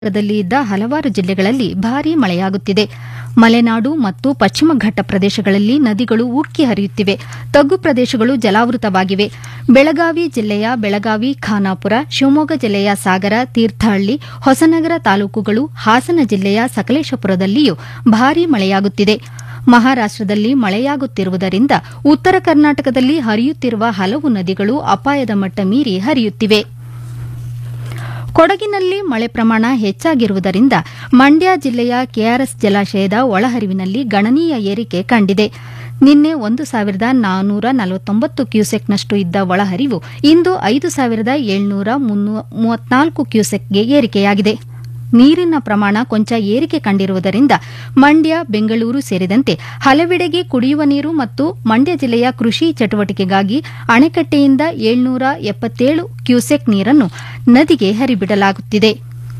ದಲ್ಲಿ ಇದ್ದ ಹಲವಾರು ಜಿಲ್ಲೆಗಳಲ್ಲಿ ಭಾರೀ ಮಳೆಯಾಗುತ್ತಿದೆ ಮಲೆನಾಡು ಮತ್ತು ಪಶ್ಚಿಮ ಘಟ್ಟ ಪ್ರದೇಶಗಳಲ್ಲಿ ನದಿಗಳು ಉಕ್ಕಿ ಹರಿಯುತ್ತಿವೆ ತಗ್ಗು ಪ್ರದೇಶಗಳು ಜಲಾವೃತವಾಗಿವೆ ಬೆಳಗಾವಿ ಜಿಲ್ಲೆಯ ಬೆಳಗಾವಿ ಖಾನಾಪುರ ಶಿವಮೊಗ್ಗ ಜಿಲ್ಲೆಯ ಸಾಗರ ತೀರ್ಥಹಳ್ಳಿ ಹೊಸನಗರ ತಾಲೂಕುಗಳು ಹಾಸನ ಜಿಲ್ಲೆಯ ಸಕಲೇಶಪುರದಲ್ಲಿಯೂ ಭಾರೀ ಮಳೆಯಾಗುತ್ತಿದೆ ಮಹಾರಾಷ್ಟದಲ್ಲಿ ಮಳೆಯಾಗುತ್ತಿರುವುದರಿಂದ ಉತ್ತರ ಕರ್ನಾಟಕದಲ್ಲಿ ಹರಿಯುತ್ತಿರುವ ಹಲವು ನದಿಗಳು ಅಪಾಯದ ಮಟ್ಟ ಮೀರಿ ಹರಿಯುತ್ತಿವೆ ಕೊಡಗಿನಲ್ಲಿ ಮಳೆ ಪ್ರಮಾಣ ಹೆಚ್ಚಾಗಿರುವುದರಿಂದ ಮಂಡ್ಯ ಜಿಲ್ಲೆಯ ಕೆಆರ್ಎಸ್ ಜಲಾಶಯದ ಒಳಹರಿವಿನಲ್ಲಿ ಗಣನೀಯ ಏರಿಕೆ ಕಂಡಿದೆ ನಿನ್ನೆ ಒಂದು ಸಾವಿರದ ನಾನ್ನೂರ ನಲವತ್ತೊಂಬತ್ತು ಕ್ಯೂಸೆಕ್ನಷ್ಟು ಇದ್ದ ಒಳಹರಿವು ಇಂದು ಐದು ಸಾವಿರದ ಏಳ್ನೂರ ಮೂವತ್ನಾಲ್ಕು ಕ್ಯೂಸೆಕ್ಗೆ ಏರಿಕೆಯಾಗಿದೆ ನೀರಿನ ಪ್ರಮಾಣ ಕೊಂಚ ಏರಿಕೆ ಕಂಡಿರುವುದರಿಂದ ಮಂಡ್ಯ ಬೆಂಗಳೂರು ಸೇರಿದಂತೆ ಹಲವೆಡೆಗೆ ಕುಡಿಯುವ ನೀರು ಮತ್ತು ಮಂಡ್ಯ ಜಿಲ್ಲೆಯ ಕೃಷಿ ಚಟುವಟಿಕೆಗಾಗಿ ಅಣೆಕಟ್ಟೆಯಿಂದ ಏಳ್ನೂರ ಎಪ್ಪತ್ತೇಳು ಕ್ಯೂಸೆಕ್ ನೀರನ್ನು ನದಿಗೆ ಹರಿಬಿಡಲಾಗುತ್ತಿದೆ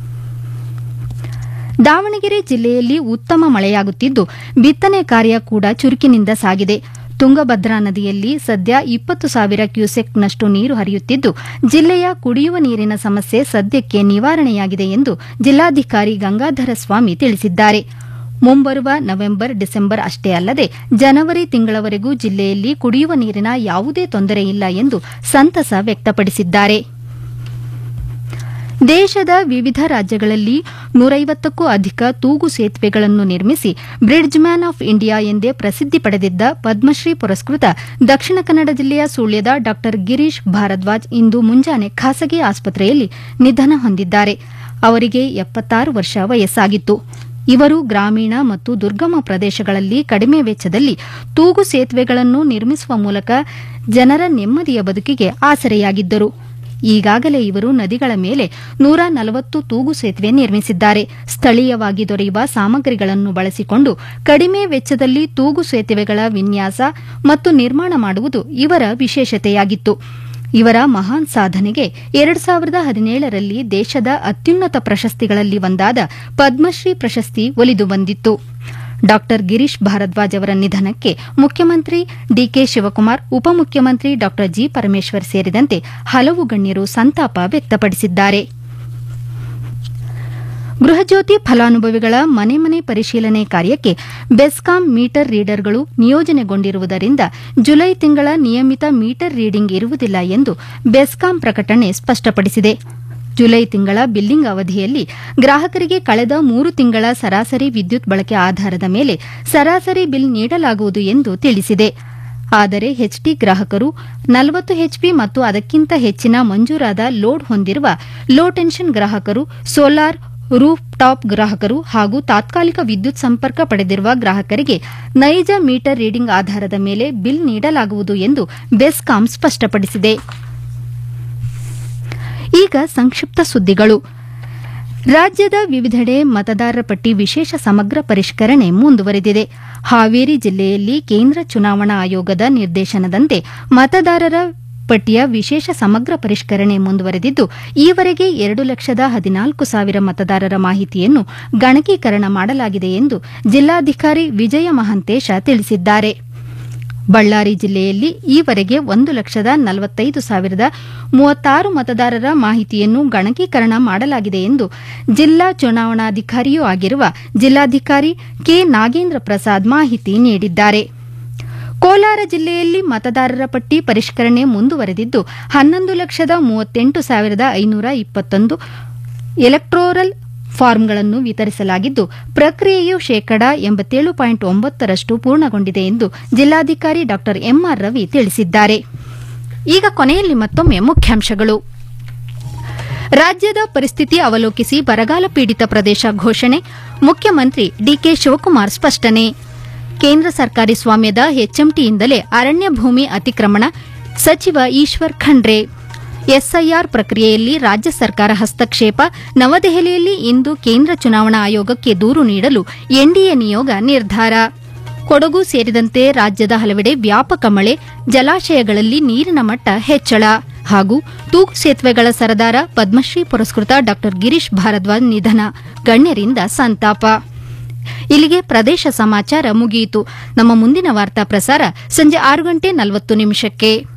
ದಾವಣಗೆರೆ ಜಿಲ್ಲೆಯಲ್ಲಿ ಉತ್ತಮ ಮಳೆಯಾಗುತ್ತಿದ್ದು ಬಿತ್ತನೆ ಕಾರ್ಯ ಕೂಡ ಚುರುಕಿನಿಂದ ಸಾಗಿದೆ ತುಂಗಭದ್ರಾ ನದಿಯಲ್ಲಿ ಸದ್ಯ ಇಪ್ಪತ್ತು ಸಾವಿರ ಕ್ಯೂಸೆಕ್ನಷ್ಟು ನೀರು ಹರಿಯುತ್ತಿದ್ದು ಜಿಲ್ಲೆಯ ಕುಡಿಯುವ ನೀರಿನ ಸಮಸ್ಯೆ ಸದ್ಯಕ್ಕೆ ನಿವಾರಣೆಯಾಗಿದೆ ಎಂದು ಜಿಲ್ಲಾಧಿಕಾರಿ ಗಂಗಾಧರ ಸ್ವಾಮಿ ತಿಳಿಸಿದ್ದಾರೆ ಮುಂಬರುವ ನವೆಂಬರ್ ಡಿಸೆಂಬರ್ ಅಷ್ಟೇ ಅಲ್ಲದೆ ಜನವರಿ ತಿಂಗಳವರೆಗೂ ಜಿಲ್ಲೆಯಲ್ಲಿ ಕುಡಿಯುವ ನೀರಿನ ಯಾವುದೇ ತೊಂದರೆ ಇಲ್ಲ ಎಂದು ಸಂತಸ ವ್ಯಕ್ತಪಡಿಸಿದ್ದಾರೆ ದೇಶದ ವಿವಿಧ ರಾಜ್ಯಗಳಲ್ಲಿ ನೂರೈವತ್ತಕ್ಕೂ ಅಧಿಕ ತೂಗು ಸೇತುವೆಗಳನ್ನು ನಿರ್ಮಿಸಿ ಬ್ರಿಡ್ಜ್ ಮ್ಯಾನ್ ಆಫ್ ಇಂಡಿಯಾ ಎಂದೇ ಪ್ರಸಿದ್ದಿ ಪಡೆದಿದ್ದ ಪದ್ಮಶ್ರೀ ಪುರಸ್ಕೃತ ದಕ್ಷಿಣ ಕನ್ನಡ ಜಿಲ್ಲೆಯ ಸುಳ್ಯದ ಡಾ ಗಿರೀಶ್ ಭಾರದ್ವಾಜ್ ಇಂದು ಮುಂಜಾನೆ ಖಾಸಗಿ ಆಸ್ಪತ್ರೆಯಲ್ಲಿ ನಿಧನ ಹೊಂದಿದ್ದಾರೆ ಅವರಿಗೆ ಎಪ್ಪತ್ತಾರು ವರ್ಷ ವಯಸ್ಸಾಗಿತ್ತು ಇವರು ಗ್ರಾಮೀಣ ಮತ್ತು ದುರ್ಗಮ ಪ್ರದೇಶಗಳಲ್ಲಿ ಕಡಿಮೆ ವೆಚ್ಚದಲ್ಲಿ ತೂಗು ಸೇತುವೆಗಳನ್ನು ನಿರ್ಮಿಸುವ ಮೂಲಕ ಜನರ ನೆಮ್ಮದಿಯ ಬದುಕಿಗೆ ಆಸರೆಯಾಗಿದ್ದರು ಈಗಾಗಲೇ ಇವರು ನದಿಗಳ ಮೇಲೆ ನೂರ ನಲವತ್ತು ತೂಗು ಸೇತುವೆ ನಿರ್ಮಿಸಿದ್ದಾರೆ ಸ್ಥಳೀಯವಾಗಿ ದೊರೆಯುವ ಸಾಮಗ್ರಿಗಳನ್ನು ಬಳಸಿಕೊಂಡು ಕಡಿಮೆ ವೆಚ್ಚದಲ್ಲಿ ತೂಗು ಸೇತುವೆಗಳ ವಿನ್ಯಾಸ ಮತ್ತು ನಿರ್ಮಾಣ ಮಾಡುವುದು ಇವರ ವಿಶೇಷತೆಯಾಗಿತ್ತು ಇವರ ಮಹಾನ್ ಸಾಧನೆಗೆ ಎರಡು ಸಾವಿರದ ಹದಿನೇಳರಲ್ಲಿ ದೇಶದ ಅತ್ಯುನ್ನತ ಪ್ರಶಸ್ತಿಗಳಲ್ಲಿ ಒಂದಾದ ಪದ್ಮಶ್ರೀ ಪ್ರಶಸ್ತಿ ಒಲಿದು ಬಂದಿತ್ತು ಡಾ ಗಿರೀಶ್ ಭಾರದ್ವಾಜ್ ಅವರ ನಿಧನಕ್ಕೆ ಮುಖ್ಯಮಂತ್ರಿ ಡಿಕೆ ಶಿವಕುಮಾರ್ ಉಪಮುಖ್ಯಮಂತ್ರಿ ಡಾ ಜಿ ಪರಮೇಶ್ವರ್ ಸೇರಿದಂತೆ ಹಲವು ಗಣ್ಯರು ಸಂತಾಪ ವ್ಯಕ್ತಪಡಿಸಿದ್ದಾರೆ ಗೃಹಜ್ಯೋತಿ ಫಲಾನುಭವಿಗಳ ಮನೆ ಮನೆ ಪರಿಶೀಲನೆ ಕಾರ್ಯಕ್ಕೆ ಬೆಸ್ಕಾಂ ಮೀಟರ್ ರೀಡರ್ಗಳು ನಿಯೋಜನೆಗೊಂಡಿರುವುದರಿಂದ ಜುಲೈ ತಿಂಗಳ ನಿಯಮಿತ ಮೀಟರ್ ರೀಡಿಂಗ್ ಇರುವುದಿಲ್ಲ ಎಂದು ಬೆಸ್ಕಾಂ ಪ್ರಕಟಣೆ ಸ್ಪಷ್ಟಪಡಿಸಿದೆ ಜುಲೈ ತಿಂಗಳ ಬಿಲ್ಲಿಂಗ್ ಅವಧಿಯಲ್ಲಿ ಗ್ರಾಹಕರಿಗೆ ಕಳೆದ ಮೂರು ತಿಂಗಳ ಸರಾಸರಿ ವಿದ್ಯುತ್ ಬಳಕೆ ಆಧಾರದ ಮೇಲೆ ಸರಾಸರಿ ಬಿಲ್ ನೀಡಲಾಗುವುದು ಎಂದು ತಿಳಿಸಿದೆ ಆದರೆ ಹೆಚ್ಡಿ ಗ್ರಾಹಕರು ನಲವತ್ತು ಹೆಚ್ಪಿ ಮತ್ತು ಅದಕ್ಕಿಂತ ಹೆಚ್ಚಿನ ಮಂಜೂರಾದ ಲೋಡ್ ಹೊಂದಿರುವ ಲೋ ಟೆನ್ಷನ್ ಗ್ರಾಹಕರು ಸೋಲಾರ್ ರೂಫ್ ಟಾಪ್ ಗ್ರಾಹಕರು ಹಾಗೂ ತಾತ್ಕಾಲಿಕ ವಿದ್ಯುತ್ ಸಂಪರ್ಕ ಪಡೆದಿರುವ ಗ್ರಾಹಕರಿಗೆ ನೈಜ ಮೀಟರ್ ರೀಡಿಂಗ್ ಆಧಾರದ ಮೇಲೆ ಬಿಲ್ ನೀಡಲಾಗುವುದು ಎಂದು ಬೆಸ್ಕಾಂ ಸ್ಪಷ್ಟಪಡಿಸಿದೆ ಈಗ ಸಂಕ್ಷಿಪ್ತ ಸುದ್ದಿಗಳು ರಾಜ್ಯದ ವಿವಿಧೆಡೆ ಮತದಾರರ ಪಟ್ಟಿ ವಿಶೇಷ ಸಮಗ್ರ ಪರಿಷ್ಕರಣೆ ಮುಂದುವರೆದಿದೆ ಹಾವೇರಿ ಜಿಲ್ಲೆಯಲ್ಲಿ ಕೇಂದ್ರ ಚುನಾವಣಾ ಆಯೋಗದ ನಿರ್ದೇಶನದಂತೆ ಮತದಾರರ ಪಟ್ಟಿಯ ವಿಶೇಷ ಸಮಗ್ರ ಪರಿಷ್ಕರಣೆ ಮುಂದುವರೆದಿದ್ದು ಈವರೆಗೆ ಎರಡು ಲಕ್ಷದ ಹದಿನಾಲ್ಕು ಸಾವಿರ ಮತದಾರರ ಮಾಹಿತಿಯನ್ನು ಗಣಕೀಕರಣ ಮಾಡಲಾಗಿದೆ ಎಂದು ಜಿಲ್ಲಾಧಿಕಾರಿ ವಿಜಯ ಮಹಾಂತೇಶ ತಿಳಿಸಿದ್ದಾರೆ ಬಳ್ಳಾರಿ ಜಿಲ್ಲೆಯಲ್ಲಿ ಈವರೆಗೆ ಒಂದು ಲಕ್ಷದ ನಲವತ್ತೈದು ಸಾವಿರದ ಮೂವತ್ತಾರು ಮತದಾರರ ಮಾಹಿತಿಯನ್ನು ಗಣಕೀಕರಣ ಮಾಡಲಾಗಿದೆ ಎಂದು ಜಿಲ್ಲಾ ಚುನಾವಣಾಧಿಕಾರಿಯೂ ಆಗಿರುವ ಜಿಲ್ಲಾಧಿಕಾರಿ ಕೆ ನಾಗೇಂದ್ರ ಪ್ರಸಾದ್ ಮಾಹಿತಿ ನೀಡಿದ್ದಾರೆ ಕೋಲಾರ ಜಿಲ್ಲೆಯಲ್ಲಿ ಮತದಾರರ ಪಟ್ಟಿ ಪರಿಷ್ಕರಣೆ ಮುಂದುವರೆದಿದ್ದು ಹನ್ನೊಂದು ಲಕ್ಷದ ಮೂವತ್ತೆಂಟು ಸಾವಿರದ ಐನೂರ ಇಪ್ಪತ್ತೊಂದು ಎಲೆಕ್ಟೋರಲ್ ಫಾರ್ಮ್ಗಳನ್ನು ವಿತರಿಸಲಾಗಿದ್ದು ಪ್ರಕ್ರಿಯೆಯು ಶೇಕಡಾ ಎಂಬತ್ತೇಳು ಪಾಯಿಂಟ್ ಒಂಬತ್ತರಷ್ಟು ಪೂರ್ಣಗೊಂಡಿದೆ ಎಂದು ಜಿಲ್ಲಾಧಿಕಾರಿ ಡಾ ಎಂಆರ್ ರವಿ ತಿಳಿಸಿದ್ದಾರೆ ಈಗ ಕೊನೆಯಲ್ಲಿ ಮತ್ತೊಮ್ಮೆ ಮುಖ್ಯಾಂಶಗಳು ರಾಜ್ಯದ ಪರಿಸ್ಥಿತಿ ಅವಲೋಕಿಸಿ ಬರಗಾಲ ಪೀಡಿತ ಪ್ರದೇಶ ಘೋಷಣೆ ಮುಖ್ಯಮಂತ್ರಿ ಡಿಕೆ ಶಿವಕುಮಾರ್ ಸ್ಪಷ್ಟನೆ ಕೇಂದ್ರ ಸರ್ಕಾರಿ ಸ್ವಾಮ್ಯದ ಎಚ್ಎಂಟಿಯಿಂದಲೇ ಅರಣ್ಯ ಭೂಮಿ ಅತಿಕ್ರಮಣ ಸಚಿವ ಈಶ್ವರ್ ಖಂಡ್ರೆ ಎಸ್ಐಆರ್ ಪ್ರಕ್ರಿಯೆಯಲ್ಲಿ ರಾಜ್ಯ ಸರ್ಕಾರ ಹಸ್ತಕ್ಷೇಪ ನವದೆಹಲಿಯಲ್ಲಿ ಇಂದು ಕೇಂದ್ರ ಚುನಾವಣಾ ಆಯೋಗಕ್ಕೆ ದೂರು ನೀಡಲು ಎನ್ಡಿಎ ನಿಯೋಗ ನಿರ್ಧಾರ ಕೊಡಗು ಸೇರಿದಂತೆ ರಾಜ್ಯದ ಹಲವೆಡೆ ವ್ಯಾಪಕ ಮಳೆ ಜಲಾಶಯಗಳಲ್ಲಿ ನೀರಿನ ಮಟ್ಟ ಹೆಚ್ಚಳ ಹಾಗೂ ತೂಗು ಸೇತುವೆಗಳ ಸರದಾರ ಪದ್ಮಶ್ರೀ ಪುರಸ್ಕೃತ ಡಾ ಗಿರೀಶ್ ಭಾರದ್ವಾಜ್ ನಿಧನ ಗಣ್ಯರಿಂದ ಸಂತಾಪ ಇಲ್ಲಿಗೆ ಪ್ರದೇಶ ಸಮಾಚಾರ ಮುಗಿಯಿತು ನಮ್ಮ ಮುಂದಿನ ವಾರ್ತಾ ಪ್ರಸಾರ ಸಂಜೆ ಆರು ಗಂಟೆ ನಲವತ್ತು ನಿಮಿಷಕ್ಕೆ